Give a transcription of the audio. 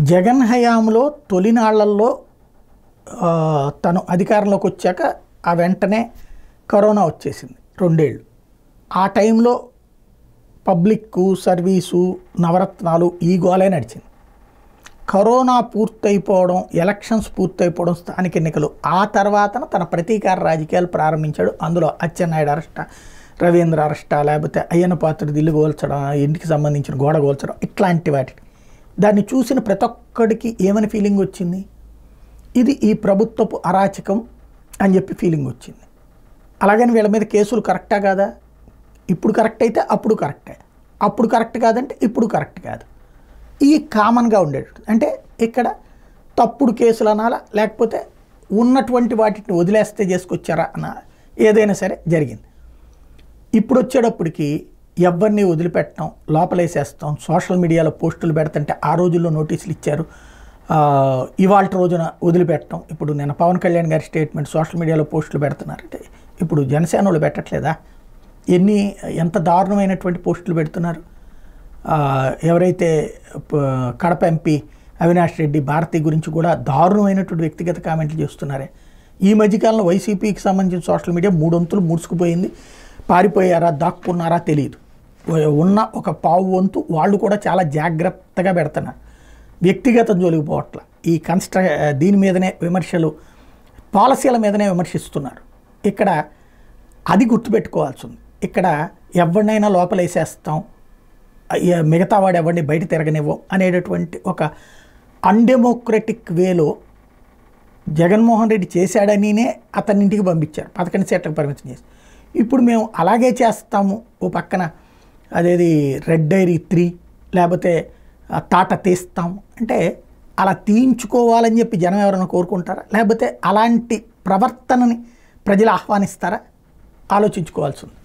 జగన్ హయాంలో తొలినాళ్లలో ఆ, తను అధికారంలోకి వచ్చాక ఆ వెంటనే కరోనా వచ్చేసింది రెండేళ్ళు ఆ టైంలో పబ్లిక్ సర్వీసు నవరత్నాలు ఈ గోలే నడిచింది కరోనా పూర్తయిపోవడం ఎలక్షన్స్ పూర్తయిపోవడం స్థానిక ఎన్నికలు ఆ తర్వాతన తన ప్రతీకార రాజకీయాలు ప్రారంభించాడు అందులో అచ్చెన్నాయుడు అరెస్ట రవీంద్ర అరెస్ట లేకపోతే అయ్యన్న పాత్రుడు ఇల్లు గోల్చడం ఇంటికి సంబంధించిన గోడ గోల్చడం ఇట్లాంటి వాటి దాన్ని చూసిన ప్రతి ఒక్కడికి ఏమని ఫీలింగ్ వచ్చింది ఇది ఈ ప్రభుత్వపు అరాచకం అని చెప్పి ఫీలింగ్ వచ్చింది అలాగని వీళ్ళ మీద కేసులు కరెక్టా కాదా ఇప్పుడు కరెక్ట్ అయితే అప్పుడు కరెక్టే అప్పుడు కరెక్ట్ కాదంటే ఇప్పుడు కరెక్ట్ కాదు ఈ కామన్గా ఉండేటట్టు అంటే ఇక్కడ తప్పుడు కేసులు అనాలా లేకపోతే ఉన్నటువంటి వాటిని వదిలేస్తే చేసుకొచ్చారా అన్న ఏదైనా సరే జరిగింది ఇప్పుడు వచ్చేటప్పటికి ఎవరిని వదిలిపెట్టడం లోపలేసేస్తాం సోషల్ మీడియాలో పోస్టులు పెడుతుంటే ఆ రోజుల్లో నోటీసులు ఇచ్చారు ఇవాళ రోజున వదిలిపెట్టడం ఇప్పుడు నేను పవన్ కళ్యాణ్ గారి స్టేట్మెంట్ సోషల్ మీడియాలో పోస్టులు పెడుతున్నారంటే ఇప్పుడు జనసేన వాళ్ళు పెట్టట్లేదా ఎన్ని ఎంత దారుణమైనటువంటి పోస్టులు పెడుతున్నారు ఆ, ఎవరైతే ప- కడప ఎంపీ అవినాష్ రెడ్డి భారతి గురించి కూడా దారుణమైనటువంటి వ్యక్తిగత కామెంట్లు చేస్తున్నారే ఈ మధ్యకాలంలో వైసీపీకి సంబంధించిన సోషల్ మీడియా మూడొంతులు ముడుచుకుపోయింది పారిపోయారా దాక్కున్నారా తెలియదు ఉన్న ఒక పావు వంతు వాళ్ళు కూడా చాలా జాగ్రత్తగా పెడుతున్నారు వ్యక్తిగతం జోలికి పోవట్ల ఈ కన్స్ట్ర దీని మీదనే విమర్శలు పాలసీల మీదనే విమర్శిస్తున్నారు ఇక్కడ అది గుర్తుపెట్టుకోవాల్సి ఉంది ఇక్కడ ఎవరినైనా లోపలేసేస్తాం అయ్య, మిగతా వాడు ఎవరిని బయట తిరగనివ్వం అనేటటువంటి ఒక అన్డెమోక్రటిక్ వేలో జగన్మోహన్ రెడ్డి చేశాడనినే అతని ఇంటికి పంపించారు పదకొండు సీట్లకు పరిమితం చేసి ఇప్పుడు మేము అలాగే చేస్తాము ఓ పక్కన అదేది రెడ్ డైరీ త్రీ లేకపోతే ఆ, తాట తీస్తాం అంటే అలా తీయించుకోవాలని చెప్పి జనం ఎవరైనా కోరుకుంటారా లేకపోతే అలాంటి ప్రవర్తనని ప్రజలు ఆహ్వానిస్తారా ఆలోచించుకోవాల్సి ఉంది